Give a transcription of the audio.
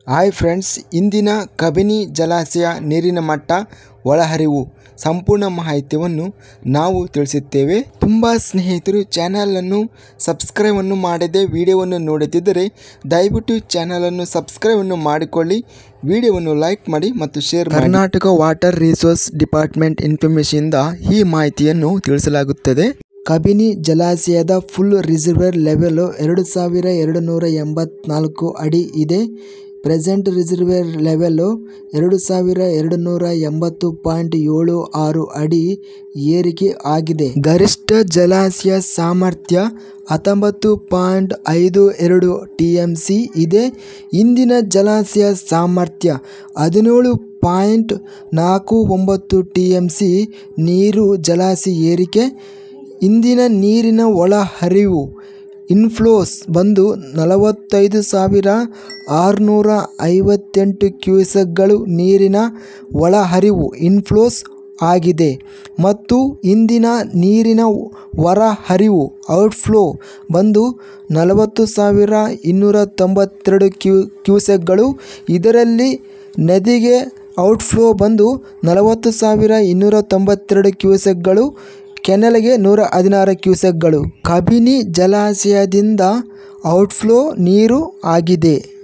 hi friends ಇಂದಿನ ಕಬಿನಿ ಜಲಾಶಯ ನೀರಿನ ಮಟ್ಟ ಒಳಹರಿವು ಸಂಪೂರ್ಣ ಮಾಹಿತಿಯನ್ನು ನಾವು ತಿಳಿಸುತ್ತೇವೆ ತುಂಬ ಸ್ನೇಹಿತರು ಚಾನಲನ್ನು ಸಬ್ಸ್ಕ್ರೈಬನ್ನು ಮಾಡದೆ ವಿಡಿಯೋವನ್ನು ನೋಡುತ್ತಿದ್ದರೆ ದಯವಿಟ್ಟು ಚಾನಲನ್ನು ಸಬ್ಸ್ಕ್ರೈಬನ್ನು ಮಾಡಿಕೊಳ್ಳಿ ವಿಡಿಯೋವನ್ನು ಲೈಕ್ ಮಾಡಿ ಮತ್ತು ಶೇರ್ ಮಾಡಿ ಕರ್ನಾಟಕ ವಾಟರ್ ರಿಸೋರ್ಸ್ ಡಿಪಾರ್ಟ್ಮೆಂಟ್ ಇನ್ಫಾರ್ಮೇಷನ್ದ ಈ ಮಾಹಿತಿಯನ್ನು ತಿಳಿಸಲಾಗುತ್ತದೆ ಕಬಿನಿ ಜಲಾಶಯದ ಫುಲ್ ರಿಸರ್ವರ್ ಲೆವೆಲ್ ಎರಡು ಸಾವಿರ ಎರಡು ನೂರ ಎಂಬತ್ನಾಲ್ಕು ಅಡಿ ಇದೆ ಪ್ರೆಸೆಂಟ್ ರಿಸರ್ವೇರ್ ಲೆವೆಲ್ಲು ಎರಡು ಸಾವಿರ ಎರಡು ನೂರ ಎಂಬತ್ತು ಪಾಯಿಂಟ್ ಏಳು ಆರು ಅಡಿ ಏರಿಕೆ ಆಗಿದೆ ಗರಿಷ್ಠ ಜಲಾಶಯ ಸಾಮರ್ಥ್ಯ ಹತ್ತೊಂಬತ್ತು ಪಾಯಿಂಟ್ ಐದು ಎರಡು ಟಿ ಎಮ್ ಸಿ ಇದೆ ಇಂದಿನ ಜಲಾಶಯ ಸಾಮರ್ಥ್ಯ ಹದಿನೇಳು ಪಾಯಿಂಟ್ ನಾಲ್ಕು ಒಂಬತ್ತು ಟಿ ಎಮ್ ಸಿ ನೀರು ಜಲಾಶಯ ಏರಿಕೆ ಇಂದಿನ ನೀರಿನ ಒಳಹರಿವು ಇನ್ಫ್ಲೋಸ್ ಬಂದು ನಲವತ್ತೈದು ಸಾವಿರ ಆರುನೂರ ಐವತ್ತೆಂಟು ಕ್ಯೂಸೆಕ್ಗಳು ನೀರಿನ ಒಳಹರಿವು ಇನ್ಫ್ಲೋಸ್ ಆಗಿದೆ ಮತ್ತು ಇಂದಿನ ನೀರಿನ ಹೊರಹರಿವು ಔಟ್ಫ್ಲೋ ಬಂದು ನಲವತ್ತು ಸಾವಿರ ಇನ್ನೂರ ತೊಂಬತ್ತೆರಡು ಕ್ಯೂ ಕ್ಯೂಸೆಕ್ಗಳು ಇದರಲ್ಲಿ ನದಿಗೆ ಔಟ್ಫ್ಲೋ ಬಂದು ನಲವತ್ತು ಸಾವಿರ ಇನ್ನೂರ ತೊಂಬತ್ತೆರಡು ಕ್ಯೂಸೆಕ್ಗಳು ಕೆನಲ್ಗೆ ನೂರ ಹದಿನಾರು ಕ್ಯೂಸೆಕ್ಗಳು ಕಬಿನಿ ಜಲಾಶಯದಿಂದ ಔಟ್ಫ್ಲೋ ನೀರು ಆಗಿದೆ